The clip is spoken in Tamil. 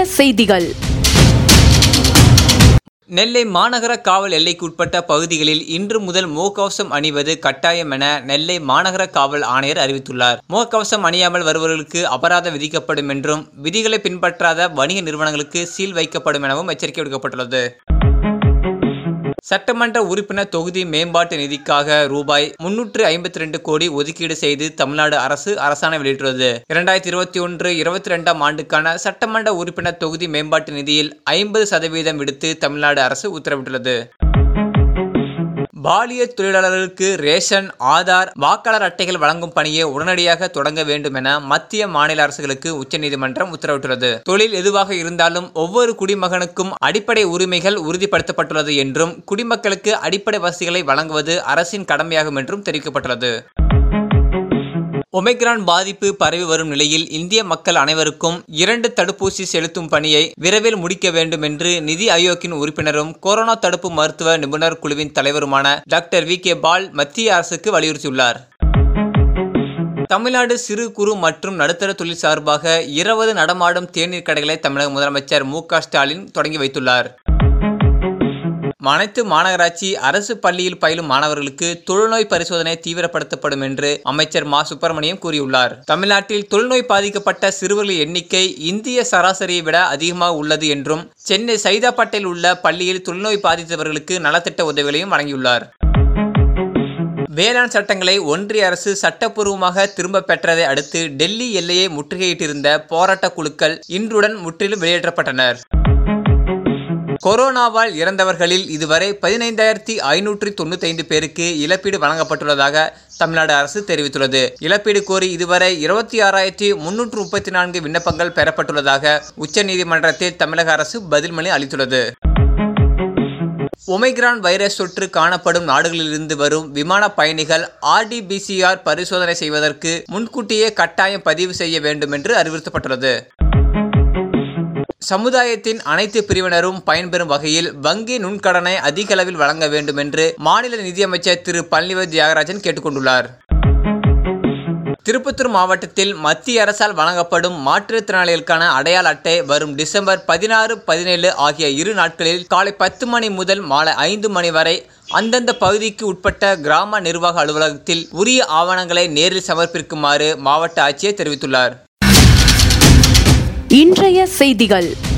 செய்திகள் நெல்லை மாநகர காவல் எல்லைக்குட்பட்ட பகுதிகளில் இன்று முதல் முகக்கவசம் அணிவது கட்டாயம் என நெல்லை மாநகர காவல் ஆணையர் அறிவித்துள்ளார் முகக்கவசம் அணியாமல் வருபவர்களுக்கு அபராதம் விதிக்கப்படும் என்றும் விதிகளை பின்பற்றாத வணிக நிறுவனங்களுக்கு சீல் வைக்கப்படும் எனவும் எச்சரிக்கை விடுக்கப்பட்டுள்ளது சட்டமன்ற உறுப்பினர் தொகுதி மேம்பாட்டு நிதிக்காக ரூபாய் முன்னூற்று ஐம்பத்தி ரெண்டு கோடி ஒதுக்கீடு செய்து தமிழ்நாடு அரசு அரசாணை வெளியிட்டுள்ளது இரண்டாயிரத்தி இருபத்தி ஒன்று இருபத்தி ரெண்டாம் ஆண்டுக்கான சட்டமன்ற உறுப்பினர் தொகுதி மேம்பாட்டு நிதியில் ஐம்பது சதவீதம் விடுத்து தமிழ்நாடு அரசு உத்தரவிட்டுள்ளது பாலியல் தொழிலாளர்களுக்கு ரேஷன் ஆதார் வாக்காளர் அட்டைகள் வழங்கும் பணியை உடனடியாக தொடங்க வேண்டும் என மத்திய மாநில அரசுகளுக்கு உச்சநீதிமன்றம் உத்தரவிட்டுள்ளது தொழில் எதுவாக இருந்தாலும் ஒவ்வொரு குடிமகனுக்கும் அடிப்படை உரிமைகள் உறுதிப்படுத்தப்பட்டுள்ளது என்றும் குடிமக்களுக்கு அடிப்படை வசதிகளை வழங்குவது அரசின் கடமையாகும் என்றும் தெரிவிக்கப்பட்டுள்ளது ஒமைக்ரான் பாதிப்பு பரவி வரும் நிலையில் இந்திய மக்கள் அனைவருக்கும் இரண்டு தடுப்பூசி செலுத்தும் பணியை விரைவில் முடிக்க வேண்டும் என்று நிதி ஆயோக்கின் உறுப்பினரும் கொரோனா தடுப்பு மருத்துவ நிபுணர் குழுவின் தலைவருமான டாக்டர் வி கே பால் மத்திய அரசுக்கு வலியுறுத்தியுள்ளார் தமிழ்நாடு சிறு குறு மற்றும் நடுத்தர தொழில் சார்பாக இருபது நடமாடும் தேநீர் கடைகளை தமிழக முதலமைச்சர் மு க ஸ்டாலின் தொடங்கி வைத்துள்ளார் அனைத்து மாநகராட்சி அரசு பள்ளியில் பயிலும் மாணவர்களுக்கு தொழுநோய் பரிசோதனை தீவிரப்படுத்தப்படும் என்று அமைச்சர் மா சுப்பிரமணியம் கூறியுள்ளார் தமிழ்நாட்டில் தொழுநோய் பாதிக்கப்பட்ட சிறுவர்கள் எண்ணிக்கை இந்திய சராசரியை விட அதிகமாக உள்ளது என்றும் சென்னை சைதாப்பேட்டையில் உள்ள பள்ளியில் தொழுநோய் பாதித்தவர்களுக்கு நலத்திட்ட உதவிகளையும் வழங்கியுள்ளார் வேளாண் சட்டங்களை ஒன்றிய அரசு சட்டப்பூர்வமாக திரும்ப பெற்றதை அடுத்து டெல்லி எல்லையை முற்றுகையிட்டிருந்த போராட்ட குழுக்கள் இன்றுடன் முற்றிலும் வெளியேற்றப்பட்டனர் கொரோனாவால் இறந்தவர்களில் இதுவரை பதினைந்தாயிரத்தி ஐநூற்றி தொண்ணூத்தைந்து பேருக்கு இழப்பீடு வழங்கப்பட்டுள்ளதாக தமிழ்நாடு அரசு தெரிவித்துள்ளது இழப்பீடு கோரி இதுவரை இருபத்தி ஆறாயிரத்தி முன்னூற்று முப்பத்தி நான்கு விண்ணப்பங்கள் பெறப்பட்டுள்ளதாக உச்சநீதிமன்றத்தில் தமிழக அரசு பதில்மொழி அளித்துள்ளது ஒமைக்ரான் வைரஸ் தொற்று காணப்படும் நாடுகளிலிருந்து வரும் விமான பயணிகள் ஆர்டிபிசிஆர் பரிசோதனை செய்வதற்கு முன்கூட்டியே கட்டாயம் பதிவு செய்ய வேண்டும் என்று அறிவுறுத்தப்பட்டுள்ளது சமுதாயத்தின் அனைத்து பிரிவினரும் பயன்பெறும் வகையில் வங்கி நுண்கடனை அதிக அளவில் வழங்க வேண்டும் என்று மாநில நிதியமைச்சர் திரு பழனிவேல் தியாகராஜன் கேட்டுக்கொண்டுள்ளார் திருப்பத்தூர் மாவட்டத்தில் மத்திய அரசால் வழங்கப்படும் மாற்றுத்திறனாளிகளுக்கான அடையாள அட்டை வரும் டிசம்பர் பதினாறு பதினேழு ஆகிய இரு நாட்களில் காலை பத்து மணி முதல் மாலை ஐந்து மணி வரை அந்தந்த பகுதிக்கு உட்பட்ட கிராம நிர்வாக அலுவலகத்தில் உரிய ஆவணங்களை நேரில் சமர்ப்பிக்குமாறு மாவட்ட ஆட்சியர் தெரிவித்துள்ளார் இன்றைய செய்திகள்